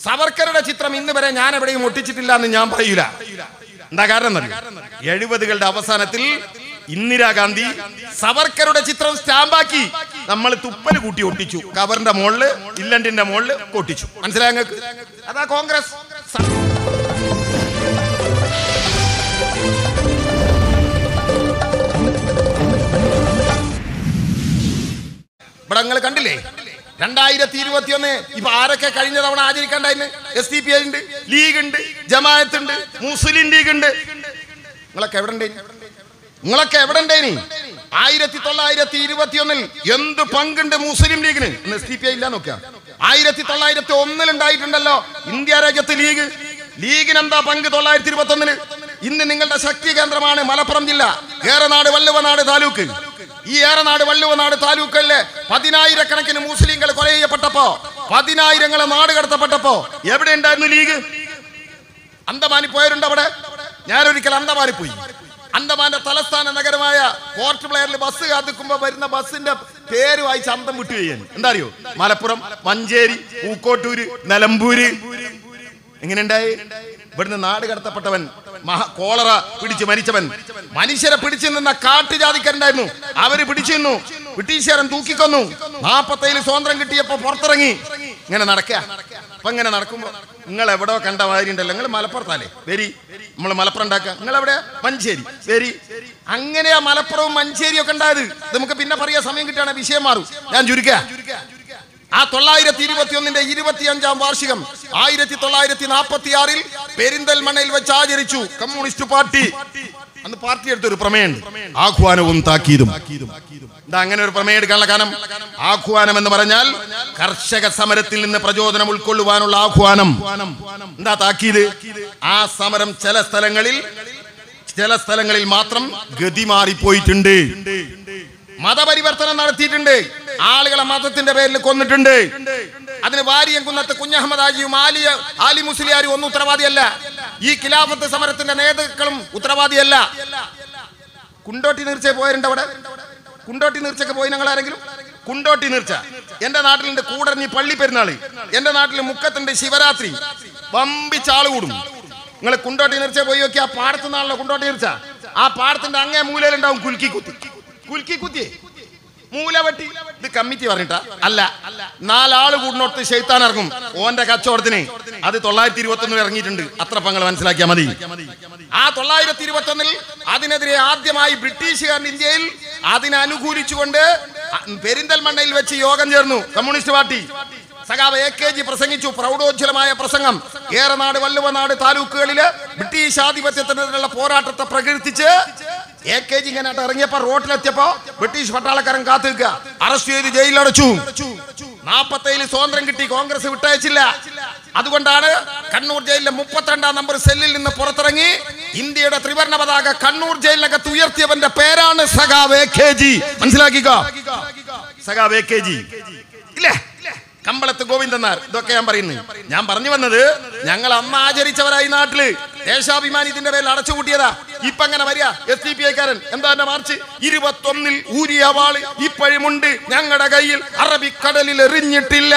സവർക്കറുടെ ചിത്രം ഇന്ന് വരെ ഞാൻ എവിടെയും ഒട്ടിച്ചിട്ടില്ല എന്ന് ഞാൻ പറയൂല എന്താ കാരണം എന്നറിയോ? എഴുപതുകളുടെ അവസാനത്തിൽ ഇന്ദിരാഗാന്ധി സവർക്കറുടെ ചിത്രം സ്റ്റാമ്പാക്കി നമ്മൾ തുപ്പല് കൂട്ടി ഒട്ടിച്ചു കവറിന്റെ മുകളില് ഇല്ലണ്ടിന്റെ മുകളില് ഒട്ടിച്ചു മനസ്സിലായ നിങ്ങൾക്ക് അതാ കോൺഗ്രസ് സ- ഇവിടെ നിങ്ങൾ കണ്ടില്ലേ രണ്ടായിരത്തി ഇരുപത്തി ഒന്ന് ഇപ്പൊ ആരൊക്കെ കഴിഞ്ഞ തവണ ആചരിക്കണ്ടായിരുന്നു എസ് ഡി പി ഐ ഉണ്ട് ലീഗ് ഉണ്ട് ജമാഅത്ത് ഉണ്ട് മുസ്ലിം ലീഗ് ഉണ്ട് നിങ്ങളൊക്കെ എവിടെ ഉണ്ടേനി നിങ്ങളൊക്കെ എവിടെ ഉണ്ടേനി ആയിരത്തി തൊള്ളായിരത്തി ഇരുപത്തി ഒന്നിൽ എന്ത് പങ്കുണ്ട് മുസ്ലിം ലീഗിന് എസ് ഡി പി ഐ ഇല്ല നോക്കാം ആയിരത്തി തൊള്ളായിരത്തി ഒന്നിൽ ഉണ്ടായിട്ടുണ്ടല്ലോ ഇന്ത്യ രാജ്യത്ത് ലീഗ് ലീഗിന് എന്താ പങ്ക് തൊള്ളായിരത്തി ഇരുപത്തി ഒന്നില് ഇന്ന് നിങ്ങളുടെ ശക്തി കേന്ദ്രമാണ് മലപ്പുറം ജില്ല ഏറനാട് വള്ളുവനാട് താലൂക്ക് ഈ ഏറനാട് വള്ളുവനാട് താലൂക്കല്ലേ പതിനായിരക്കണക്കിന് മുസ്ലിങ്ങൾ കൊല ചെയ്യപ്പെട്ടപ്പോ പതിനായിരങ്ങളെ നാട് കടത്തപ്പെട്ടപ്പോ എവിടെ ഉണ്ടായിരുന്നു ലീഗ് അന്തമാനി പോയവരുണ്ട് അവിടെ ഞാനൊരിക്കൽ അന്തമാനി പോയി അന്തമാന്റെ തലസ്ഥാന നഗരമായ പോർട്ട് പ്ലെയറിൽ ബസ് കാത്തിക്കുമ്പോ വരുന്ന ബസ്സിന്റെ പേര് വായിച്ച് അന്തം വിട്ടു ചെയ്യാൻ എന്താ അറിയോ മലപ്പുറം മഞ്ചേരി പൂക്കോട്ടൂര് നിലമ്പൂര് എങ്ങനെയുണ്ടായി ഇവിടുന്ന് നാട് കടത്തപ്പെട്ടവൻ മഹാ കോളറ പിടിച്ച് മരിച്ചവൻ മനുഷ്യരെ പിടിച്ചു നിന്ന കാട്ടുജാതിക്കാരുണ്ടായിരുന്നു അവര് പിടിച്ചു നിന്നു ബ്രിട്ടീഷുകാരൻ തൂക്കിക്കൊന്നു നാപ്പത്തേഴിൽ സ്വാതന്ത്ര്യം കിട്ടിയപ്പോ പുറത്തിറങ്ങി ഇങ്ങനെ നടക്കുക അപ്പൊ ഇങ്ങനെ നടക്കുമ്പോ നിങ്ങൾ എവിടോ കണ്ട മാതിരി ഉണ്ടല്ലോ നിങ്ങൾ മലപ്പുറത്തല്ലേ വരി നമ്മൾ മലപ്പുറം ഉണ്ടാക്കുക നിങ്ങൾ എവിടെ മഞ്ചേരി വരി അങ്ങനെയാ മലപ്പുറവും മഞ്ചേരിയും ഒക്കെ ഉണ്ടായത് ഇത് നമുക്ക് പിന്നെ പറയാ സമയം കിട്ടുകയാണെങ്കിൽ വിഷയം മാറും ഞാൻ ചുരുക്കുക ആ തൊള്ളായിരത്തി ഇരുപത്തി ഒന്നിന്റെ ഇരുപത്തി അഞ്ചാം വാർഷികം ആയിരത്തി തൊള്ളായിരത്തി നാൽപ്പത്തി ആറിൽ പെരിന്തൽമണ്ണയിൽ വെച്ച് ആചരിച്ചു കമ്മ്യൂണിസ്റ്റ് പാർട്ടി അന്ന് പാർട്ടി എടുത്തൊരു പ്രമേയുണ്ട് ആഹ്വാനവും താക്കീതും എന്താ അങ്ങനെ ഒരു പ്രമേയം എടുക്കാനുള്ള കാരണം ആഹ്വാനം എന്ന് പറഞ്ഞാൽ കർഷക സമരത്തിൽ നിന്ന് പ്രചോദനം ഉൾക്കൊള്ളുവാനുള്ള ആഹ്വാനം എന്താ താക്കീത് ആ സമരം ചില സ്ഥലങ്ങളിൽ ചില സ്ഥലങ്ങളിൽ മാത്രം ഗതി മാറിപ്പോയിട്ടുണ്ട് മതപരിവർത്തനം നടത്തിയിട്ടുണ്ട് ആളുകളെ മതത്തിന്റെ പേരിൽ കൊന്നിട്ടുണ്ട് അതിന് വാരിയം കുന്നത്ത് കുഞ്ഞഹമ്മദ് ആജിയും ആലിയ ആലി മുസ്ലിയാരും ഒന്നും ഉത്തരവാദിയല്ല ഈ ഖിലാഫത്ത് സമരത്തിന്റെ നേതാക്കളും ഉത്തരവാദിയല്ല കുണ്ടോട്ടി നീർച്ച പോയരുണ്ട് അവിടെ കുണ്ടോട്ടി നീർച്ചക്ക് പോയി ഞങ്ങൾ ആരെങ്കിലും കുണ്ടോട്ടി നീർച്ച എന്റെ നാട്ടിലുണ്ട് കൂടരഞ്ഞി പള്ളി പെരുന്നാള് എന്റെ നാട്ടിൽ മുക്കത്തുണ്ട് ശിവരാത്രി പമ്പിച്ച ആള് കൂടും നിങ്ങൾ കുണ്ടോട്ടി നീർച്ച പോയി നോക്കി ആ പാടത്തു നിന്നാണല്ലോ കുണ്ടോട്ടി നീർച്ച ആ പാടത്തിന്റെ അങ്ങേ മൂലയിലുണ്ടാവും കുലുക്കി കുത്തി കുലുക്കി കുത്തി മൂല വെട്ടി ഇത് കമ്മിറ്റി പറഞ്ഞിട്ടാ അല്ല നാലാള് കൂടുന്നോടത്ത് ഷെയ്ത്താൻ ഇറങ്ങും ഓന്റെ കച്ചവടത്തിന് അത് തൊള്ളായിരത്തി ഇരുപത്തി ഒന്നിൽ ഇറങ്ങിയിട്ടുണ്ട് അത്ര പങ്ങൾ മനസ്സിലാക്കിയാൽ മതി ആ തൊള്ളായിരത്തി ഇരുപത്തി ഒന്നിൽ അതിനെതിരെ ആദ്യമായി ബ്രിട്ടീഷുകാരൻ ഇന്ത്യയിൽ അതിനെ അനുകൂലിച്ചുകൊണ്ട് പെരിന്തൽമണ്ണയിൽ വെച്ച് യോഗം ചേർന്നു കമ്മ്യൂണിസ്റ്റ് പാർട്ടി സഖാവ് എ കെ ജി പ്രസംഗിച്ചു പ്രൗഢോജ്വലമായ പ്രസംഗം ഏറനാട് വല്ലുവനാട് താലൂക്കുകളില് ബ്രിട്ടീഷ് ആധിപത്യത്തിനെതിരെയുള്ള പോരാട്ടത്തെ പ്രകീർത്തിച്ച് എ കെ ജി ഇങ്ങനെ ഇറങ്ങിയപ്പോ റോട്ടിലെത്തിയപ്പോ ബ്രിട്ടീഷ് പട്ടാളക്കാരൻ കാത്തു നിൽക്കുക അറസ്റ്റ് ചെയ്ത് ജയിലിലടച്ചു നാപ്പത്തേഴിൽ സ്വാതന്ത്ര്യം കിട്ടി കോൺഗ്രസ് വിട്ടയച്ചില്ല അതുകൊണ്ടാണ് കണ്ണൂർ ജയിലിലെ മുപ്പത്തിരണ്ടാം നമ്പർ സെല്ലിൽ നിന്ന് പുറത്തിറങ്ങി ഇന്ത്യയുടെ ത്രിവർണ പതാക കണ്ണൂർ ജയിലിനകത്ത് ഉയർത്തിയവന്റെ പേരാണ് സഖാവ് എ കെ ജി മനസ്സിലാക്കിക്കോ സഖാവ് എ കെ ജി ഇല്ലേ കമ്പളത്ത് ഗോവിന്ദനാർ ഇതൊക്കെ ഞാൻ പറയുന്നു ഞാൻ പറഞ്ഞു വന്നത് ഞങ്ങൾ അന്ന് ആചരിച്ചവരായി നാട്ടില് ദേശാഭിമാനി ഇതിന്റെ പേരിൽ അടച്ചുപൂട്ടിയതാ ഇപ്പൊ അങ്ങനെ വരിക എസ് ഡി പി ഐക്കാരൻ എന്താ എന്റെ മാർച്ച് ഇരുപത്തൊന്നിൽ ഊരിയ വാള് ഇപ്പോഴുമുണ്ട് ഞങ്ങളുടെ കയ്യിൽ അറബിക്കടലിൽ എറിഞ്ഞിട്ടില്ല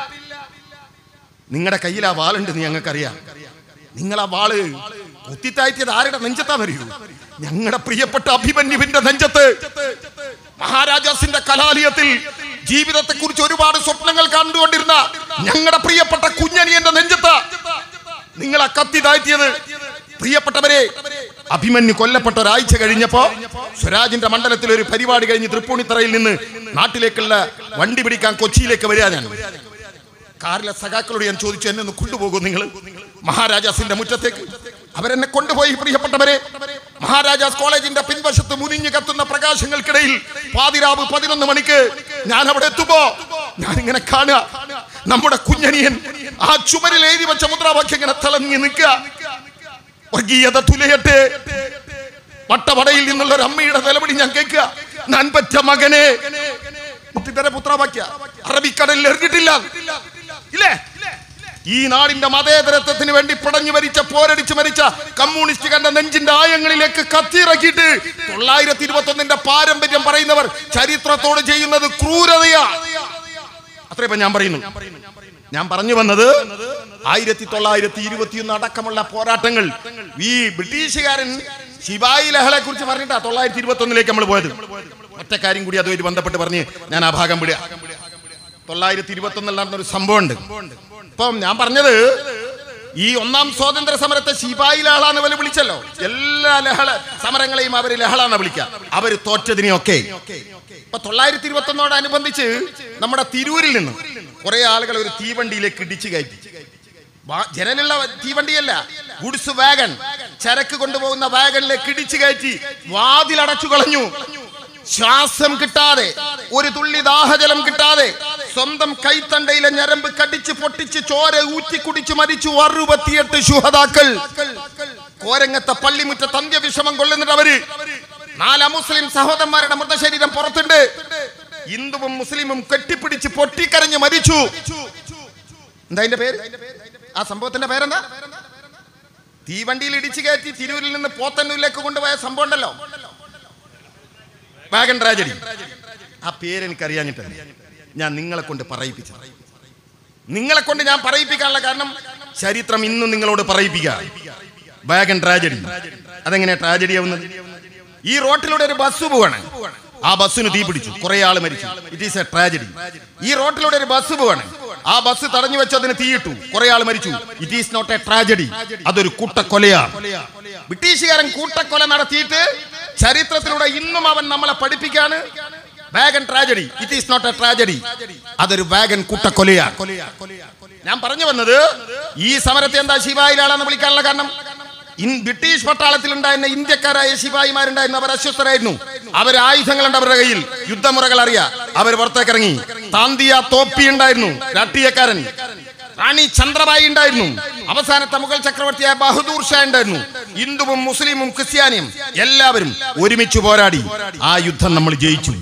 നിങ്ങളുടെ കയ്യിൽ ആ വാളുണ്ട് ഞങ്ങൾക്കറിയാം നിങ്ങൾ ആ വാള് കുത്തിത്താഴ്ത്തിയത് ആരുടെ നെഞ്ചത്താന്നറിയൂ ഞങ്ങളുടെ പ്രിയപ്പെട്ട അഭിമന്യുവിന്റെ നെഞ്ചത്ത് മഹാരാജാസിന്റെ കലാലയത്തിൽ ജീവിതത്തെ കുറിച്ച് ഒരുപാട് സ്വപ്നങ്ങൾ കണ്ടുകൊണ്ടിരുന്ന ഞങ്ങളുടെ പ്രിയപ്പെട്ട കുഞ്ഞനിയന്റെ നെഞ്ചത്ത് നിങ്ങൾ ആ കത്തി താഴ്ത്തിയത് പ്രിയപ്പെട്ടവരെ അഭിമന്യു കൊല്ലപ്പെട്ട ഒരാഴ്ച കഴിഞ്ഞപ്പോ സ്വരാജിന്റെ മണ്ഡലത്തിൽ ഒരു പരിപാടി കഴിഞ്ഞ് തൃപ്പൂണിത്തറയിൽ നിന്ന് നാട്ടിലേക്കുള്ള വണ്ടി പിടിക്കാൻ കൊച്ചിയിലേക്ക് വരിക ഞാൻ കാറിലെ സഖാക്കളോട് ഞാൻ ചോദിച്ചു എന്നെ ഒന്ന് കൊണ്ടുപോകും നിങ്ങൾ മഹാരാജാസിന്റെ മുറ്റത്തേക്ക് അവരെന്നെ കൊണ്ടുപോയി പ്രിയപ്പെട്ടവരെ മഹാരാജാസ് കോളേജിന്റെ പിൻവശത്ത് മുനിഞ്ഞു കത്തുന്ന പ്രകാശങ്ങൾക്കിടയിൽ പാതിരാവ് പതിനൊന്ന് മണിക്ക് ഞാൻ അവിടെ എത്തുമ്പോ ഞാൻ ഇങ്ങനെ കാണുക നമ്മുടെ കുഞ്ഞനിയൻ ആ ചുമരിൽ എഴുതി വെച്ച മുദ്രാവാക്യം ഇങ്ങനെ തിളങ്ങി നിൽക്കുക വർഗീയത തുലയട്ടെ വട്ടവടയിൽ നിന്നുള്ള ഒരു അമ്മയുടെ നിലവിളി ഞാൻ കേൾക്കുക ഞാൻ പറ്റ മകനെ മുത്തിത്തര പുത്രവാക്യ അറബിക്കടലിൽ എറിഞ്ഞിട്ടില്ല ഇല്ലേ ഈ നാടിന്റെ മതേതരത്വത്തിന് വേണ്ടി പടഞ്ഞു മരിച്ച പോരടിച്ച് മരിച്ച കമ്മ്യൂണിസ്റ്റുകാരുടെ നെഞ്ചിന്റെ ആയങ്ങളിലേക്ക് കത്തിയിറക്കിയിട്ട് തൊള്ളായിരത്തി ഇരുപത്തി ഒന്നിന്റെ പാരമ്പര്യം പറയുന്നവർ ചരിത്രത്തോട് ചെയ്യുന്നത് ക്രൂരതയാ അത്രേ ഇപ്പൊ ഞാൻ പറയുന്നു ഞാൻ പറഞ്ഞു വന്നത് ആയിരത്തി തൊള്ളായിരത്തി ഇരുപത്തിയൊന്ന് അടക്കമുള്ള പോരാട്ടങ്ങൾ ഈ ബ്രിട്ടീഷുകാരൻ ശിവായി ലഹളെ കുറിച്ച് പറഞ്ഞിട്ടാ തൊള്ളായിരത്തി ഇരുപത്തി ഒന്നിലേക്ക് നമ്മൾ പോയത് ഒറ്റ കാര്യം കൂടി അതുമായിട്ട് ബന്ധപ്പെട്ട് പറഞ്ഞ് ഞാൻ ആ ഭാഗം വിടുക തൊള്ളായിരത്തി ഇരുപത്തി ഒന്നിൽ നടന്നൊരു സംഭവമുണ്ട് ഇപ്പം ഞാൻ പറഞ്ഞത് ഈ ഒന്നാം സ്വാതന്ത്ര്യ സമരത്തെ ശിപായി ലഹള എന്ന് ഇവര് വിളിച്ചല്ലോ എല്ലാ ലഹള സമരങ്ങളെയും അവര് ലഹള എന്ന് വിളിക്കുക അവര് തോറ്റതിനെയൊക്കെ ഇപ്പൊ തൊള്ളായിരത്തി ഇരുപത്തി ഒന്നോടനുബന്ധിച്ച് നമ്മുടെ തിരൂരിൽ നിന്ന് കുറെ ആളുകൾ ഒരു തീവണ്ടിയിലേക്ക് ഇടിച്ചു കയറ്റി വാ- ജനലുള്ള തീവണ്ടിയല്ല ഗുഡ്സ് വാഗൺ ചരക്ക് കൊണ്ടുപോകുന്ന വാഗണിലേക്ക് ഇടിച്ചു കയറ്റി വാതിലടച്ചു കളഞ്ഞു ശ്വാസം കിട്ടാതെ ഒരു തുള്ളി ദാഹജലം കിട്ടാതെ സ്വന്തം കൈത്തണ്ടയിലെ ഞരമ്പ് കടിച്ച് പൊട്ടിച്ച് ചോര ഊറ്റി കുടിച്ച് മരിച്ചു അറുപത്തിയെട്ട് ശുഹതാക്കൾ കോരങ്ങത്തെ പള്ളിമുറ്റത്ത് അന്ത്യവിഷമം കൊള്ളുന്നിട്ട് അവര് നാല് മുസ്ലിം സഹോദരന്മാരുടെ മൃതശരീരം പുറത്തുണ്ട് ഹിന്ദുവും മുസ്ലിമും കെട്ടിപ്പിടിച്ച് പൊട്ടിക്കരഞ്ഞ് മരിച്ചു എന്താ അതിന്റെ പേര് ആ സംഭവത്തിന്റെ പേരെന്താ തീവണ്ടിയിൽ ഇടിച്ചു കയറ്റി തിരൂരിൽ നിന്ന് പോത്തന്നൂരിലേക്ക് കൊണ്ടുപോയ സംഭവം ഉണ്ടല്ലോ വാഗൺ ട്രാജഡി ആ പേര് എനിക്ക് അറിയാഞ്ഞിട്ടല്ല ഞാൻ നിങ്ങളെ കൊണ്ട് പറയിപ്പിച്ചു നിങ്ങളെ കൊണ്ട് ഞാൻ പറയിപ്പിക്കാനുള്ള കാരണം ചരിത്രം ഇന്നും നിങ്ങളോട് പറയിപ്പിക്കുക വാഗൺ ട്രാജഡി അതെങ്ങനെയാ ട്രാജഡി ആവുന്നത് ഈ റോട്ടിലൂടെ ഒരു ബസ് പോവാണ് ആ ബസ്സിന് തീ പിടിച്ചു കുറെ ആള് മരിച്ചു ഇറ്റ് ഈസ് എ ട്രാജഡി ഈ റോട്ടിലൂടെ ഒരു ബസ് പോവാണ് ആ ബസ് തടഞ്ഞു വെച്ച് അതിന് തീയിട്ടു കുറെ ആൾ മരിച്ചു it is not a tragedy അതൊരു കൂട്ടക്കൊലയാണ് ബ്രിട്ടീഷുകാരൻ കൂട്ടക്കൊല നടത്തിയിട്ട് ചരിത്രത്തിലൂടെ ഇന്നും അവൻ നമ്മളെ പഠിപ്പിക്കാണ് wagon tragedy it is not a tragedy അതൊരു വാഗൻ കൂട്ടക്കൊലയാണ് ഞാൻ പറഞ്ഞു വന്നത് ഈ സമരത്തെ എന്താ ശിവായിലാണെന്ന് വിളിക്കാനുള്ള കാരണം ഇൻ ബ്രിട്ടീഷ് പട്ടാളത്തിൽ ഉണ്ടായിരുന്ന ഇന്ത്യക്കാരായ ശിപായിമാരുണ്ടായിരുന്നു അവർ അസ്വസ്ഥരായിരുന്നു അവർ ആയുധങ്ങളുണ്ട് അവരുടെ കയ്യിൽ യുദ്ധമുറകൾ അറിയാ അവർ പുറത്തേക്കിറങ്ങി താന്തിയ തോപ്പി ഉണ്ടായിരുന്നു രാഷ്ട്രീയക്കാരൻ റാണി ചന്ദ്രബായി ഉണ്ടായിരുന്നു അവസാനത്തെ മുഗൾ ചക്രവർത്തിയായ ബഹദൂർ ഷാ ഉണ്ടായിരുന്നു ഹിന്ദുവും മുസ്ലിമും ക്രിസ്ത്യാനിയും എല്ലാവരും ഒരുമിച്ച് പോരാടി ആ യുദ്ധം നമ്മൾ ജയിച്ചു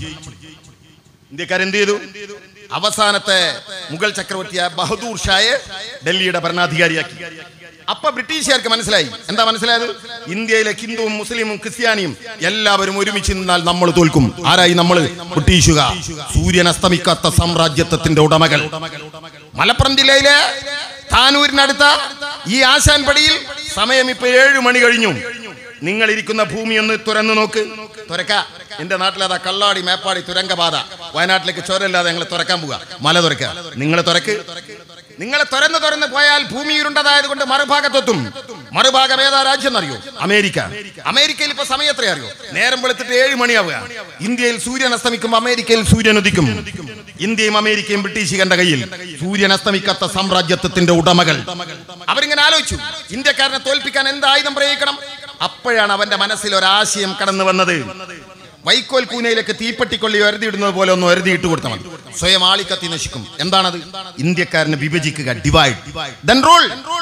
ഇന്ത്യക്കാർ എന്ത് ചെയ്തു അവസാനത്തെ മുഗൾ ചക്രവർത്തിയായ ബഹദൂർ ഷായെ ഡൽഹിയുടെ ഭരണാധികാരിയാക്കി അപ്പൊ ബ്രിട്ടീഷുകാർക്ക് മനസ്സിലായി എന്താ മനസ്സിലായത് ഇന്ത്യയിലെ ഹിന്ദുവും മുസ്ലിമും ക്രിസ്ത്യാനിയും എല്ലാവരും ഒരുമിച്ച് നിന്നാൽ നമ്മൾ തോൽക്കും ആരായി നമ്മൾ ബ്രിട്ടീഷുകാർ സൂര്യൻ അസ്തമിക്കാത്ത സാമ്രാജ്യത്വത്തിന്റെ ഉടമകൾ മലപ്പുറം ജില്ലയിലെ താനൂരിനടുത്ത ഈ ആശാൻപടിയിൽ സമയം ഇപ്പൊ ഏഴു മണി കഴിഞ്ഞു നിങ്ങൾ ഇരിക്കുന്ന ഭൂമി ഒന്ന് തുറന്നു നോക്ക് തുറക്ക എന്റെ നാട്ടിലതാ കള്ളാടി മേപ്പാടി തുരങ്കപാത വയനാട്ടിലേക്ക് ചോരല്ലാതെ ഞങ്ങൾ തുറക്കാൻ പോവുക മല തുറക്കുക നിങ്ങൾ തുറക്ക് നിങ്ങൾ തുറന്ന് തുറന്ന് പോയാൽ ഭൂമി ഉരുണ്ടതായത് കൊണ്ട് മറുഭാഗത്തെത്തും മറുഭാഗം ഏതാ രാജ്യം എന്നറിയോ അമേരിക്ക അമേരിക്കയിൽ ഇപ്പൊ സമയം എത്ര അറിയോ നേരം വെളുത്തിട്ട് ഏഴ് മണിയാവുക ഇന്ത്യയിൽ സൂര്യൻ അസ്തമിക്കുമ്പോൾ അമേരിക്കയിൽ സൂര്യൻ ഉദിക്കും ഇന്ത്യയും അമേരിക്കയും ബ്രിട്ടീഷുകാരുടെ കയ്യിൽ സൂര്യൻ അസ്തമിക്കാത്ത സാമ്രാജ്യത്വത്തിന്റെ ഉടമകൾ അവരിങ്ങനെ ആലോചിച്ചു ഇന്ത്യക്കാരനെ തോൽപ്പിക്കാൻ എന്ത് ആയുധം പ്രയോഗിക്കണം അപ്പോഴാണ് അവന്റെ മനസ്സിൽ ഒരാശയം കടന്നു വന്നത് വൈക്കോൽ കൂനയിലേക്ക് തീപ്പെട്ടിക്കൊള്ളി എഴുതിയിടുന്നത് പോലെ ഒന്ന് എഴുതിയിട്ട് കൊടുത്താൽ മതി സ്വയം ആളിക്കത്തി നശിക്കും എന്താണത് ഇന്ത്യക്കാരനെ വിഭജിക്കുക ഡിവൈഡ് ദെൻ റൂൾ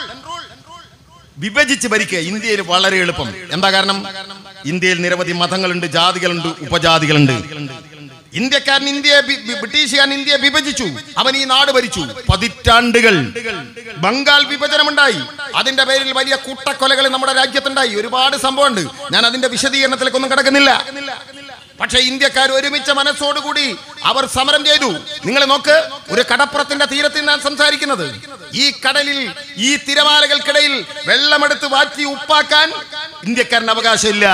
വിഭജിച്ച് ഭരിക്കുക ഇന്ത്യയിൽ വളരെ എളുപ്പം എന്താ കാരണം ഇന്ത്യയിൽ നിരവധി മതങ്ങളുണ്ട് ജാതികളുണ്ട് ഉപജാതികളുണ്ട് ഇന്ത്യക്കാരൻ ഇന്ത്യയെ ബി- ബി- ബ്രിട്ടീഷുകാരൻ ഇന്ത്യയെ വിഭജിച്ചു അവൻ ഈ നാട് ഭരിച്ചു പതിറ്റാണ്ടുകൾ ബംഗാൾ വിഭജനമുണ്ടായി അതിന്റെ പേരിൽ വലിയ കൂട്ടക്കൊലകൾ നമ്മുടെ രാജ്യത്തുണ്ടായി ഒരുപാട് സംഭവമുണ്ട് ഞാൻ അതിന്റെ വിശദീകരണത്തിലേക്കൊന്നും കിടക്കുന്നില്ല പക്ഷെ ഇന്ത്യക്കാർ ഒരുമിച്ച മനസ്സോടുകൂടി അവർ സമരം ചെയ്തു നിങ്ങൾ നോക്ക് ഒരു കടപ്പുറത്തിന്റെ തീരത്തിൽ ഞാൻ സംസാരിക്കുന്നത് ഈ കടലിൽ ഈ തിരമാലകൾക്കിടയിൽ വെള്ളമെടുത്ത് വാറ്റി ഉപ്പാക്കാൻ ഇന്ത്യക്കാരന് അവകാശമില്ല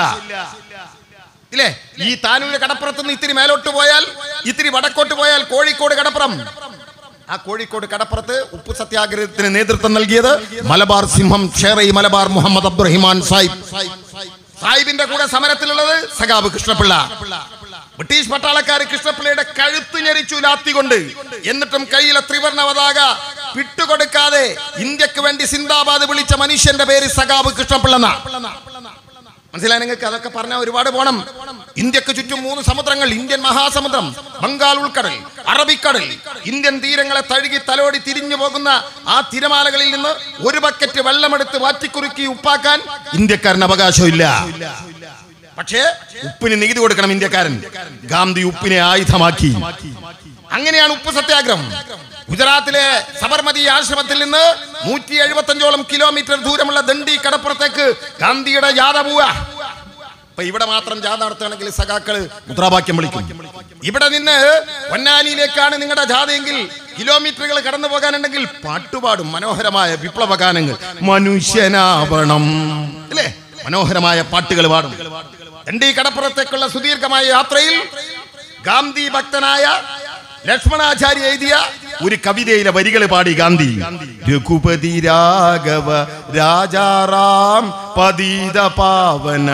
ഇല്ലേ ഈ താനൂര് കടപ്പുറത്ത് നിന്ന് ഇത്തിരി മേലോട്ട് പോയാൽ ഇത്തിരി വടക്കോട്ട് പോയാൽ കോഴിക്കോട് കടപ്പുറം ആ കോഴിക്കോട് കടപ്പുറത്ത് ഉപ്പ് സത്യാഗ്രഹത്തിന് നേതൃത്വം നൽകിയത് മലബാർ സിംഹം ഷേറൈ മലബാർ മുഹമ്മദ് അബ്ദുറഹിമാൻ സാഹിബ് സാഹിബിന്റെ കൂടെ സമരത്തിലുള്ളത് സഖാബ് കൃഷ്ണപിള്ള ബ്രിട്ടീഷ് പട്ടാളക്കാർ കൃഷ്ണപിള്ളയുടെ കഴുത്ത് ഞെരിച്ചു ലാത്തികൊണ്ട് എന്നിട്ടും കയ്യിലെ ത്രിവർണ പതാക വിട്ടുകൊടുക്കാതെ ഇന്ത്യക്ക് വേണ്ടി സിന്ദാബാദ് വിളിച്ച മനുഷ്യന്റെ പേര് സഖാബ് കൃഷ്ണപിള്ള എന്നാ. മനസ്സിലായി നിങ്ങൾക്ക് അതൊക്കെ പറഞ്ഞാൽ ഒരുപാട് പോണം ഇന്ത്യക്ക് ചുറ്റും മൂന്ന് സമുദ്രങ്ങൾ ഇന്ത്യൻ മഹാസമുദ്രം ബംഗാൾ ഉൾക്കടൽ അറബിക്കടൽ ഇന്ത്യൻ തീരങ്ങളെ തഴുകി തലോടി തിരിഞ്ഞു പോകുന്ന ആ തിരമാലകളിൽ നിന്ന് ഒരു ബക്കറ്റ് വെള്ളമെടുത്ത് വാറ്റിക്കുറുക്കി ഉപ്പാക്കാൻ ഇന്ത്യക്കാരന് അവകാശമില്ല പക്ഷേ ഉപ്പിന് നികുതി കൊടുക്കണം ഇന്ത്യക്കാരൻ ഗാന്ധി ഉപ്പിനെ ആയുധമാക്കി അങ്ങനെയാണ് ഉപ്പ് സത്യാഗ്രഹം ഗുജറാത്തിലെ സബർമതി ആശ്രമത്തിൽ നിന്ന് നൂറ്റി എഴുപത്തഞ്ചോളം കിലോമീറ്റർ ദൂരമുള്ള ദണ്ഡി കടപ്പുറത്തേക്ക് ഗാന്ധിയുടെ ജാഥ പോവുക ഇപ്പൊ ഇവിടെ മാത്രം ജാഥ നടത്തുകയാണെങ്കിൽ സഖാക്കള് മുദ്രാവാക്യം വിളിക്കും ഇവിടെ നിന്ന് പൊന്നാനിയിലേക്കാണ് നിങ്ങളുടെ ജാഥയെങ്കിൽ കിലോമീറ്ററുകൾ കടന്നു പോകാനുണ്ടെങ്കിൽ പാട്ടുപാടും മനോഹരമായ വിപ്ലവ ഗാനങ്ങൾ മനുഷ്യനാവണം അല്ലേ മനോഹരമായ പാട്ടുകൾ പാടും എന്റെ ഈ കടപ്പുറത്തേക്കുള്ള സുദീർഘമായ യാത്രയിൽ ഗാന്ധി ഭക്തനായ ലക്ഷ്മണാചാര്യ എഴുതിയ ഒരു കവിതയിലെ വരികൾ പാടി ഗാന്ധി രഘുപതി രാഘവ രാജാറാം പതീത പാവന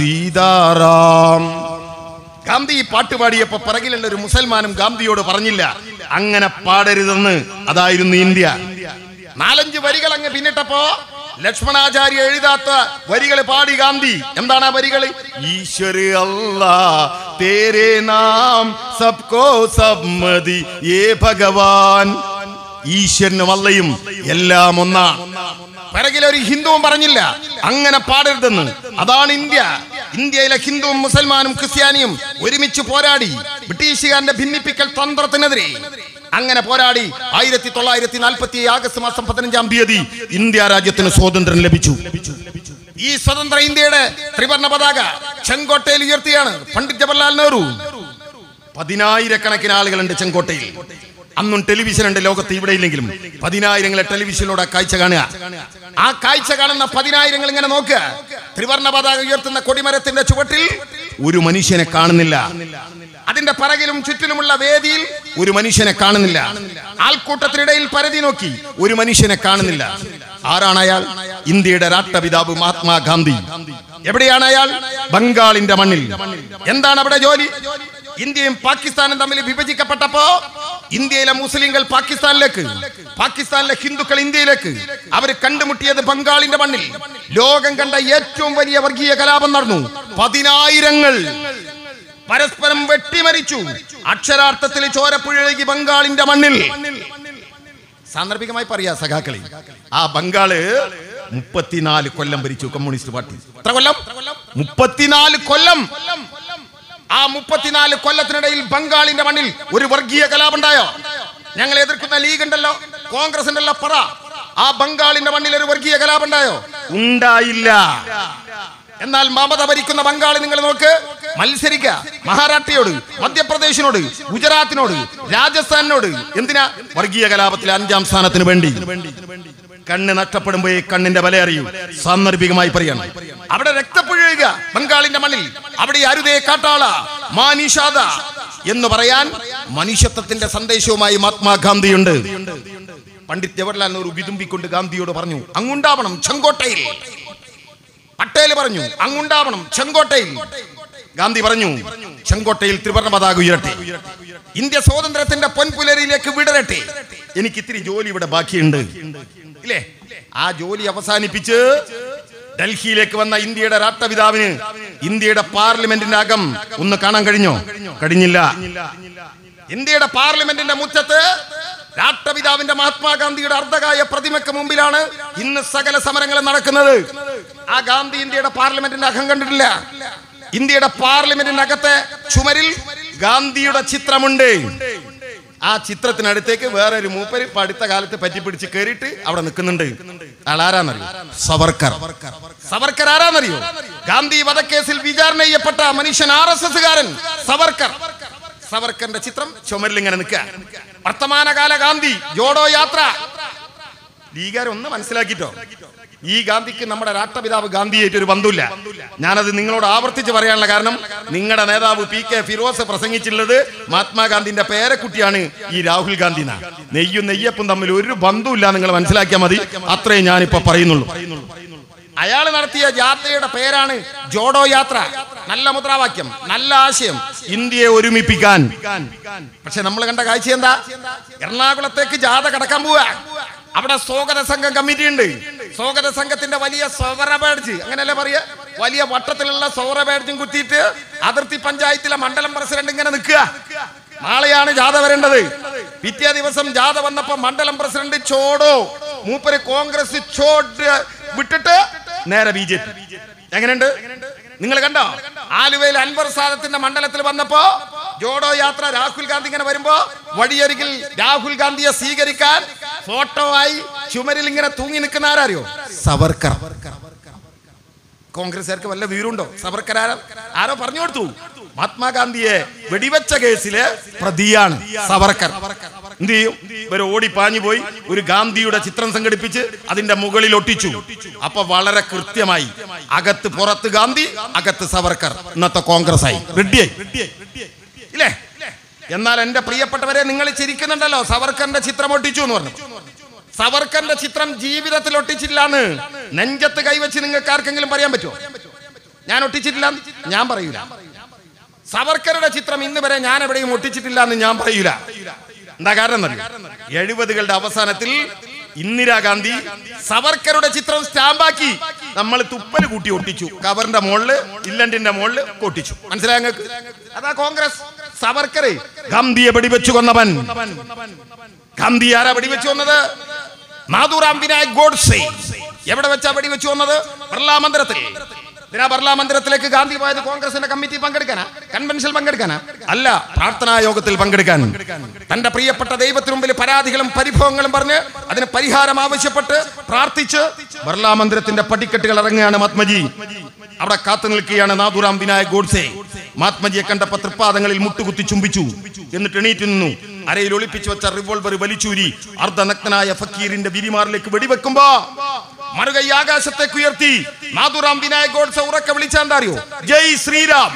സീതാറാം ഗാന്ധി ഈ പാട്ട് പാടിയപ്പോ പിറകിലുള്ള ഒരു മുസൽമാനും ഗാന്ധിയോട് പറഞ്ഞില്ല അങ്ങനെ പാടരുതെന്ന് അതായിരുന്നു ഇന്ത്യ നാലഞ്ച് വരികൾ അങ്ങ് പിന്നിട്ടപ്പോ ലക്ഷ്മണാചാര്യ എഴുതാത്ത വരികൾ പാടി ഗാന്ധി എന്താണ് ആ വരികൾ ഈശ്വര അല്ലാ തേരെ നാം സബ്കോ സബ്മതി ഏ ഭഗവാൻ ഈശ്വരനും അല്ലയും എല്ലാം ഒന്നാണ് പിറകിൽ ഒരു ഹിന്ദുവും പറഞ്ഞില്ല അങ്ങനെ പാടരുതെന്ന് അതാണ് ഇന്ത്യ ഇന്ത്യയിലെ ഹിന്ദുവും മുസൽമാനും ക്രിസ്ത്യാനിയും ഒരുമിച്ച് പോരാടി ബ്രിട്ടീഷുകാരന്റെ ഭിന്നിപ്പിക്കൽ തന്ത്രത്തിനെതിരെ അങ്ങനെ പോരാടി ആയിരത്തി തൊള്ളായിരത്തി നാൽപ്പത്തി ആഗസ്റ്റ് മാസം പതിനഞ്ചാം തീയതി ഇന്ത്യ രാജ്യത്തിന് സ്വാതന്ത്ര്യം ലഭിച്ചു ഈ സ്വതന്ത്ര ഇന്ത്യയുടെ ത്രിവർണ പതാക ചെങ്കോട്ടയിൽ ഉയർത്തിയാണ് പണ്ഡിറ്റ് ജവഹർലാൽ നെഹ്റു പതിനായിരക്കണക്കിന് ആളുകളുണ്ട് ചെങ്കോട്ടയിൽ അന്നും ടെലിവിഷൻ ഉണ്ട് ലോകത്ത് ഇവിടെ ഇല്ലെങ്കിലും പതിനായിരങ്ങളെ ടെലിവിഷനിലൂടെ കാഴ്ച കാണുക ആ കാഴ്ച കാണുന്ന പതിനായിരങ്ങൾ ഇങ്ങനെ നോക്കുക ത്രിവർണ പതാക ഉയർത്തുന്ന കൊടിമരത്തിന്റെ ചുവട്ടിൽ ഒരു മനുഷ്യനെ കാണുന്നില്ല അതിന്റെ പിറകിലും ചുറ്റിലുമുള്ള വേദിയിൽ ഒരു മനുഷ്യനെ കാണുന്നില്ല ആൾക്കൂട്ടത്തിനിടയിൽ പരതി നോക്കി ഒരു മനുഷ്യനെ കാണുന്നില്ല ആരാണ് അയാൾ ഇന്ത്യയുടെ രാഷ്ട്രപിതാവ് മഹാത്മാഗാന്ധി എവിടെയാണ് അയാൾ ബംഗാളിന്റെ മണ്ണിൽ എന്താണ് അവിടെ ജോലി ഇന്ത്യയും പാകിസ്ഥാനും തമ്മിൽ വിഭജിക്കപ്പെട്ടപ്പോ ഇന്ത്യയിലെ മുസ്ലിങ്ങൾ പാകിസ്ഥാനിലേക്ക് പാകിസ്ഥാനിലെ ഹിന്ദുക്കൾ ഇന്ത്യയിലേക്ക് അവർ കണ്ടുമുട്ടിയത് ബംഗാളിന്റെ മണ്ണിൽ ലോകം കണ്ട ഏറ്റവും വലിയ വർഗീയ കലാപം നടന്നു പതിനായിരങ്ങൾ പരസ്പരം വെട്ടിമരിച്ചു അക്ഷരാർത്ഥത്തിൽ ചോരപ്പുഴകി ബംഗാളിന്റെ മണ്ണിൽ സാന്ദർഭികമായി പറയാ സഖാക്കളി ആ ബംഗാള് മുപ്പത്തിനാല് കൊല്ലം ഭരിച്ചു കമ്മ്യൂണിസ്റ്റ് പാർട്ടി എത്ര കൊല്ലം മുപ്പത്തിനാല് കൊല്ലം ആ മുപ്പത്തിനാല് കൊല്ലത്തിനിടയിൽ ബംഗാളിന്റെ മണ്ണിൽ ഒരു വർഗീയ കലാപം ഉണ്ടായോ ഞങ്ങൾ എതിർക്കുന്ന ലീഗ് ഉണ്ടല്ലോ കോൺഗ്രസ് ഉണ്ടല്ലോ പറ ആ ബംഗാളിന്റെ മണ്ണിൽ ഒരു വർഗീയ കലാപം ഉണ്ടായോ ഉണ്ടായില്ല എന്നാൽ മമത ഭരിക്കുന്ന ബംഗാൾ നിങ്ങൾ നോക്ക് മത്സരിക്ക മഹാരാഷ്ട്രയോട് മധ്യപ്രദേശിനോട് ഗുജറാത്തിനോട് രാജസ്ഥാനിനോട് എന്തിനാ വർഗീയ കലാപത്തിലെ അഞ്ചാം സ്ഥാനത്തിന് വേണ്ടി കണ്ണ് നഷ്ടപ്പെടുമ്പോഴേ കണ്ണിന്റെ വില അറിയൂ സാന്ദർഭികമായി പറയണം അവിടെ രക്തപ്പുഴയുക ബംഗാളിന്റെ മണ്ണിൽ അവിടെ അരുതേ കാട്ടാള മാനിഷാദ എന്ന് പറയാൻ മനുഷ്യത്വത്തിന്റെ സന്ദേശവുമായി മഹാത്മാഗാന്ധിയുണ്ട് പണ്ഡിറ്റ് ജവഹർലാൽ നെഹ്റു വിതുമ്പിക്കൊണ്ട് ഗാന്ധിയോട് പറഞ്ഞു അങ്ങുണ്ടാവണം ചെങ്കോട്ടയിൽ പട്ടേൽ പറഞ്ഞു അങ്ങുണ്ടാവണം ചെങ്കോട്ടയിൽ ഗാന്ധി പറഞ്ഞു ചെങ്കോട്ടയിൽ ത്രിവർണ പതാക ഉയരട്ടെ ഇന്ത്യ സ്വാതന്ത്ര്യത്തിന്റെ പൊൻപുലരിയിലേക്ക് വിടരട്ടെ എനിക്ക് ഇത്തിരി ജോലി ഇവിടെ ബാക്കിയുണ്ട് ഇല്ലേ ആ ജോലി അവസാനിപ്പിച്ച് ഡൽഹിയിലേക്ക് വന്ന ഇന്ത്യയുടെ രാഷ്ട്രപിതാവിന് ഇന്ത്യയുടെ പാർലമെന്റിന്റെ അകം ഒന്ന് കാണാൻ കഴിഞ്ഞോ കഴിഞ്ഞില്ല ഇന്ത്യയുടെ പാർലമെന്റിന്റെ മുറ്റത്ത് രാഷ്ട്രപിതാവിന്റെ മഹാത്മാഗാന്ധിയുടെ അർദ്ധകായ പ്രതിമയ്ക്ക് മുമ്പിലാണ് ഇന്ന് സകല സമരങ്ങളും നടക്കുന്നത് ആ ഗാന്ധി ഇന്ത്യയുടെ പാർലമെന്റിന്റെ അകം കണ്ടിട്ടില്ല ഇന്ത്യയുടെ പാർലമെന്റിന്റെ അകത്തെ ചുമരിൽ ഗാന്ധിയുടെ ചിത്രമുണ്ട് ആ ചിത്രത്തിനടുത്തേക്ക് വേറൊരു മൂപ്പര് ഇപ്പൊ അടുത്ത കാലത്ത് പറ്റിപ്പിടിച്ച് കയറിയിട്ട് അവിടെ നിൽക്കുന്നുണ്ട് അയാൾ ആരാന്നറിയോ സവർക്കർ സവർക്കർ ആരാന്നറിയോ ഗാന്ധി വധക്കേസിൽ വിചാരണ ചെയ്യപ്പെട്ട മനുഷ്യൻ ആർ എസ് എസ്കാരൻ സവർക്കർ സവർക്കറിന്റെ ചിത്രം ചുമരിൽ ഇങ്ങനെ നിൽക്കുക വർത്തമാനകാല ഗാന്ധി ജോഡോ യാത്ര ലീഗാർ ഒന്ന് മനസ്സിലാക്കിട്ടോ ഈ ഗാന്ധിക്ക് നമ്മുടെ രാഷ്ട്രപിതാവ് ഗാന്ധിയായിട്ട് ഒരു ബന്ധമില്ല ഞാനത് നിങ്ങളോട് ആവർത്തിച്ച് പറയാനുള്ള കാരണം നിങ്ങളുടെ നേതാവ് പി കെ ഫിറോസ് പ്രസംഗിച്ചിട്ടുള്ളത് മഹാത്മാഗാന്ധിന്റെ പേരക്കുട്ടിയാണ് ഈ രാഹുൽ ഗാന്ധി എന്നാ നെയ്യും നെയ്യപ്പും തമ്മിൽ ഒരു ബന്ധമില്ല നിങ്ങൾ മനസ്സിലാക്കിയാൽ മതി അത്രേ ഞാനിപ്പോ പറയുന്നുള്ളൂ അയാൾ നടത്തിയ യാത്രയുടെ പേരാണ് ജോഡോ യാത്ര നല്ല മുദ്രാവാക്യം നല്ല ആശയം ഇന്ത്യയെ ഒരുമിപ്പിക്കാൻ പക്ഷെ നമ്മൾ കണ്ട കാഴ്ച എന്താ എറണാകുളത്തേക്ക് ജാഥ കടക്കാൻ പോവാ അവിടെ സ്വാഗത സംഘം കമ്മിറ്റി ഉണ്ട് സ്വാഗത സംഘത്തിന്റെ വലിയ സൗര ബാഡ്ജ് അങ്ങനെയല്ലേ പറയാ വലിയ വട്ടത്തിലുള്ള സൗര ബാഡ്ജും കുത്തിയിട്ട് അതിർത്തി പഞ്ചായത്തിലെ മണ്ഡലം പ്രസിഡന്റ് ഇങ്ങനെ നിൽക്കുക നാളെയാണ് ജാഥ വരേണ്ടത് പിറ്റേ ദിവസം ജാഥ വന്നപ്പോ മണ്ഡലം പ്രസിഡന്റ് ചോടോ മൂപ്പര് കോൺഗ്രസ് ചോട് വിട്ടിട്ട് നേരെ ബി ജെ പി എങ്ങനെയുണ്ട് നിങ്ങൾ കണ്ടോ ആലുവയിൽ അൻവർ സാദത്തിന്റെ മണ്ഡലത്തിൽ വന്നപ്പോ ജോഡോ യാത്ര രാഹുൽ ഗാന്ധി ഇങ്ങനെ വരുമ്പോ വഴിയരികിൽ രാഹുൽ ഗാന്ധിയെ സ്വീകരിക്കാൻ ഫോട്ടോ ആയി ചുമരിൽ ഇങ്ങനെ തൂങ്ങി നിൽക്കുന്ന ആരാറിയോ സവർക്കർ കോൺഗ്രസ്സുകാർക്ക് വല്ല വീരുണ്ടോ സവർക്കർ ആരോ ആരോ പറഞ്ഞു കൊടുത്തു മഹാത്മാഗാന്ധിയെ വെടിവെച്ച കേസിലെ പ്രതിയാണ് സവർക്കർ എന്ത് ചെയ്യും ഇവർ ഓടിപ്പാഞ്ഞു പോയി ഒരു ഗാന്ധിയുടെ ചിത്രം സംഘടിപ്പിച്ച് അതിന്റെ മുകളിൽ ഒട്ടിച്ചു അപ്പൊ വളരെ കൃത്യമായി അകത്ത് പുറത്ത് ഗാന്ധി അകത്ത് സവർക്കർ ഇന്നത്തെ കോൺഗ്രസ് ആയി റെഡിയായി ഇല്ലേ എന്നാൽ എന്റെ പ്രിയപ്പെട്ടവരെ നിങ്ങൾ ചിരിക്കുന്നുണ്ടല്ലോ സവർക്കറിന്റെ ചിത്രം ഒട്ടിച്ചു എന്ന് പറഞ്ഞു സവർക്കറിന്റെ ചിത്രം ജീവിതത്തിൽ ഒട്ടിച്ചില്ലാന്ന് നെഞ്ചത്ത് കൈവച്ച് നിങ്ങൾക്ക് ആർക്കെങ്കിലും പറയാൻ പറ്റുമോ ഞാൻ ഒട്ടിച്ചിട്ടില്ല ഞാൻ പറയൂല സവർക്കറുടെ ചിത്രം ഇന്ന് വരെ ഞാൻ എവിടെയും ഒട്ടിച്ചിട്ടില്ല എന്ന് ഞാൻ പറയൂല എന്താ കാരണം എന്നറിയോ എഴുപതുകളുടെ അവസാനത്തിൽ ഇന്ദിരാഗാന്ധി സവർക്കറുടെ ചിത്രം സ്റ്റാമ്പാക്കി നമ്മൾ തുപ്പൽ കൂട്ടി ഒട്ടിച്ചു കവറിന്റെ മുകളില് ഇല്ലണ്ടിന്റെ മുകളില് ഒട്ടിച്ചു മനസ്സിലായ നിങ്ങൾക്ക് അതാ കോൺഗ്രസ് സവർക്കറെ ഗാന്ധിയെ വെടിവെച്ചു കൊന്നവൻ ഗാന്ധി ആരാ വെടിവെച്ചു കൊന്നത് നാദുറാം വിനായക് ഗോഡ്സെ എവിടെ വെച്ചാ വെടിവെച്ചു വന്നത് ബിർളാ മന്ദിരത്തിൽ ഇതിനാ ബിർളാ മന്ദിരത്തിലേക്ക് ഗാന്ധി പോയത് കോൺഗ്രസിന്റെ കമ്മിറ്റി പങ്കെടുക്കാനാ കൺവെൻഷനിൽ പങ്കെടുക്കാനാ അല്ല പ്രാർത്ഥനാ യോഗത്തിൽ പങ്കെടുക്കാൻ തന്റെ പ്രിയപ്പെട്ട ദൈവത്തിനു മുമ്പിൽ പരാതികളും പരിഭവങ്ങളും പറഞ്ഞ് അതിന് പരിഹാരം ആവശ്യപ്പെട്ട് പ്രാർത്ഥിച്ച് ബിർളാ മന്ദിരത്തിന്റെ പടിക്കെട്ടുകൾ ഇറങ്ങുകയാണ് മഹാത്മജി അവിടെ കാത്തു നിൽക്കുകയാണ് നാദുറാം വിനായക് ഗോഡ്സെ മഹാത്മജിയെ കണ്ടപ്പോ തൃപ്പാദങ്ങളിൽ മുട്ടുകുത്തി ചുംബിച്ചു എന്നിട്ട് എണീറ്റ് നിന്നു അരയിൽ ഒളിപ്പിച്ചു വെച്ച റിവോൾവർ വലിച്ചൂരി അർദ്ധനഗ്നായ ഫക്കീറിന്റെ വിരിമാറിലേക്ക് വെടിവെക്കുമ്പോ മറുകൈ ആകാശത്തേക്ക് ഉയർത്തി നാദുറാം വിനായക് ഗോഡ്സെ ഉറക്കെ വിളിച്ചാൽ അറിയോ ജയ് ശ്രീരാം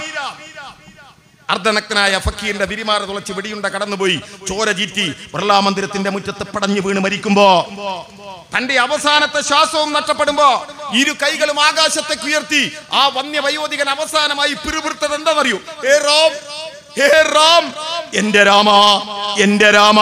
അർദ്ധനഗ്നായ ഫക്കീറിന്റെ വിരിമാറ് തുളച്ച് വെടിയുണ്ട കടന്നുപോയി ചോര ചീറ്റി ബിർളാ മന്ദിരത്തിന്റെ മുറ്റത്ത് പടഞ്ഞു വീണ് മരിക്കുമ്പോ തന്റെ അവസാനത്തെ ശ്വാസവും നഷ്ടപ്പെടുമ്പോ ഇരു കൈകളും ആകാശത്തേക്ക് ഉയർത്തി ആ വന്യ വയോധികൻ അവസാനമായി പിറുപിറുത്തത് എന്താണെന്നറിയോ ഹേ റാം ഹേ റാം എന്റെ രാമ എന്റെ രാമ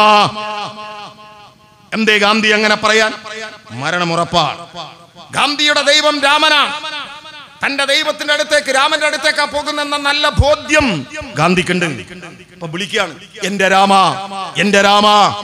എന്തേ ഗാന്ധി അങ്ങനെ പറയാൻ മരണമുറപ്പാണ് ഗാന്ധിയുടെ ദൈവം രാമനാണ് തന്റെ ദൈവത്തിന്റെ അടുത്തേക്ക് രാമന്റെ അടുത്തേക്കാ പോകുന്നെന്ന നല്ല ബോധ്യം ഗാന്ധിക്കുണ്ട് ഇപ്പൊ വിളിക്കുകയാണ് എന്റെ രാമ എന്റെ രാമ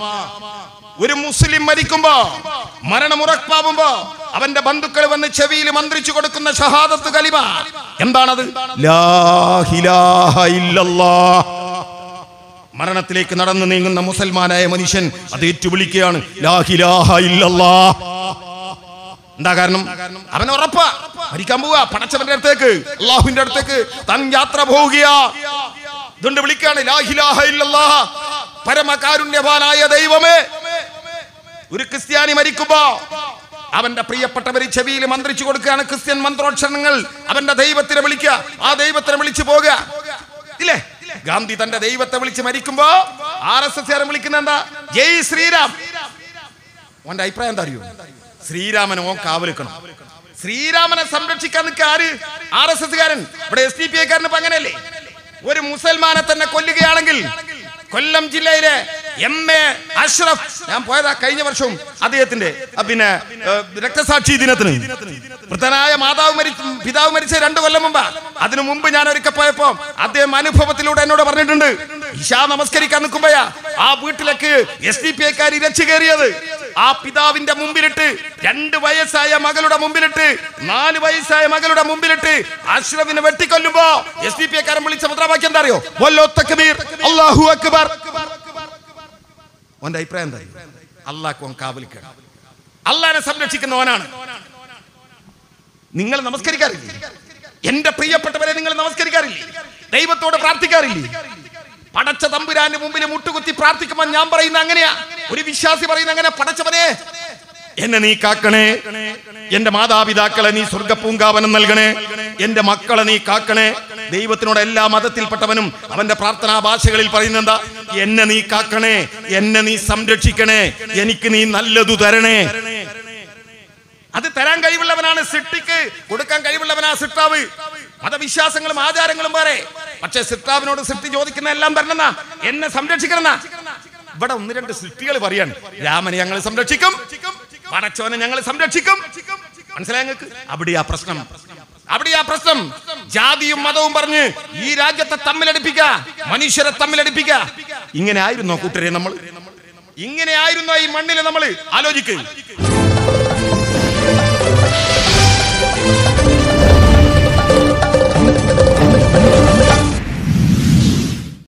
ഒരു മുസ്ലിം മരിക്കുമ്പോ മരണമുറപ്പാവുമ്പോ അവന്റെ ബന്ധുക്കൾ വന്ന് ചെവിയിൽ മന്ത്രിച്ചു കൊടുക്കുന്ന ഷഹാദത്ത് കലിമ എന്താണത് ലാ ഇലാഹ ഇല്ലല്ലാഹ് മരണത്തിലേക്ക് നടന്നു നീങ്ങുന്ന മുസൽമാനായ മനുഷ്യൻ അത് ഏറ്റുവിളിക്കുകയാണ് ലാ ഇലാഹ ഇല്ലല്ലാഹ് എന്താ കാരണം അവൻ ഉറപ്പാ മരിക്കാൻ പോവാ പടച്ചവന്റെ അടുത്തേക്ക് അള്ളാഹുവിന്റെ അടുത്തേക്ക് താൻ യാത്ര പോവുകയാ ഇതുകൊണ്ട് വിളിക്കാണ് ലാ ഇലാഹ ഇല്ലല്ലാഹ് പരമകാരുണ്യവാനായ ദൈവമേ ഒരു ക്രിസ്ത്യാനി മരിക്കുമ്പോ അവന്റെ പ്രിയപ്പെട്ടവര് ചെവിയിൽ മന്ത്രിച്ചു കൊടുക്കുകയാണ് ക്രിസ്ത്യൻ മന്ത്രോക്ഷരങ്ങൾ അവന്റെ ദൈവത്തിനെ വിളിക്കുക ആ ദൈവത്തിനെ വിളിച്ചു പോകുക ഇല്ലേ ഗാന്ധി തന്റെ ദൈവത്തെ വിളിച്ച് മരിക്കുമ്പോ ആർ എസ് എസ് വിളിക്കുന്ന എന്താ ജയ് ശ്രീരാം ഓന്റെ അഭിപ്രായം എന്താ അറിയോ ശ്രീരാമനെ ഓൻ കാവലിക്കണം ശ്രീരാമനെ സംരക്ഷിക്കാൻ നിൽക്കുക ആര് ആർ എസ് എസ് കാരൻ ഇവിടെ എസ് ഡി പി ഐക്കാരന് ഇപ്പൊ അങ്ങനെയല്ലേ ഒരു മുസൽമാനെ തന്നെ കൊല്ലുകയാണെങ്കിൽ കൊല്ലം ജില്ലയിലെ എം എ അഷ്റഫ് ഞാൻ പോയതാ കഴിഞ്ഞ വർഷവും അദ്ദേഹത്തിന്റെ ആ, പിന്നെ ഏ, രക്തസാക്ഷി ദിനത്തിന് വൃദ്ധനായ മാതാവ് മരിച്ച പിതാവ് മരിച്ച രണ്ടു കൊല്ലം മുമ്പ് അതിനു മുമ്പ് ഞാൻ ഒരിക്കൽ പോയപ്പോ അദ്ദേഹം അനുഭവത്തിലൂടെ എന്നോട് പറഞ്ഞിട്ടുണ്ട് ഇഷാ നമസ്കരിക്കാൻ നിൽക്കുമ്പോയാ ആ വീട്ടിലേക്ക് എസ് ഡി പി ഐക്കാർ ഇരച്ചു കയറിയത് ആ പിതാവിന്റെ മുമ്പിലിട്ട് രണ്ട് വയസ്സായ മകളുടെ മുമ്പിലിട്ട് നാല് വയസ്സായ മകളുടെ മുമ്പിലിട്ട് അഷ്റഫിനെ വെട്ടിക്കൊല്ലുമ്പോ എസ് ഡി പി ഐക്കാരൻ വിളിച്ച മുദ്രാവാക്യം എന്താ അറിയോ വല്ലോ തക്ബീർ അല്ലാഹു അക്ബർ ഓന്റെ അഭിപ്രായം എന്താ അള്ളാഹ് ഓൻ കാവലിക്കണം അള്ളാഹിനെ സംരക്ഷിക്കുന്നവനാണ് നിങ്ങൾ നമസ്കരിക്കാറില്ലേ എന്റെ പ്രിയപ്പെട്ടവരെ നിങ്ങൾ നമസ്കരിക്കാറില്ലേ ദൈവത്തോട് പ്രാർത്ഥിക്കാറില്ലേ പടച്ച തമ്പുരാന്റെ മുമ്പിൽ മുട്ടുകുത്തി പ്രാർത്ഥിക്കുമ്പോൾ ഞാൻ പറയുന്ന അങ്ങനെയാ ഒരു വിശ്വാസി പറയുന്ന അങ്ങനെ പടച്ചവനെ എന്നെ നീ കാക്കണേ എന്റെ മാതാപിതാക്കളെ നീ സ്വർഗപ്പൂങ്കാവനം നൽകണേ എന്റെ മക്കളെ നീ കാക്കണേ ദൈവത്തിനോട് എല്ലാ മതത്തിൽപ്പെട്ടവനും അവന്റെ പ്രാർത്ഥനാ ഭാഷകളിൽ പറയുന്ന എന്താ എന്നെ നീ കാക്കണേ എന്നെ നീ സംരക്ഷിക്കണേ എനിക്ക് നീ നല്ലതു തരണേ അത് തരാൻ കഴിവുള്ളവനാണ് സിട്ടിക്ക് കൊടുക്കാൻ കഴിവുള്ളവനാ സിട്ടാവ് മതവിശ്വാസങ്ങളും ആചാരങ്ങളും വേറെ പക്ഷെ സിട്ടാവിനോട് സിട്ടി ചോദിക്കുന്ന എല്ലാം തരണമെന്നാ എന്നെ സംരക്ഷിക്കണമെന്നാ ഇവിടെ ഒന്ന് രണ്ട് സൃഷ്ടികൾ പറയാണ് രാമനെ ഞങ്ങൾ സംരക്ഷിക്കും പടച്ചോനെ ഞങ്ങൾ സംരക്ഷിക്കും മനസ്സിലായ നിങ്ങൾക്ക് അവിടെയാ പ്രശ്നം അവിടെയാ പ്രശ്നം ജാതിയും മതവും പറഞ്ഞ് ഈ രാജ്യത്തെ തമ്മിലടിപ്പിക്കുക മനുഷ്യരെ തമ്മിലടിപ്പിക്കുക ഇങ്ങനെ ആയിരുന്നോ കൂട്ടരെ നമ്മൾ ഇങ്ങനെ ആയിരുന്നോ ഈ മണ്ണിൽ നമ്മൾ ആലോചിക്കുക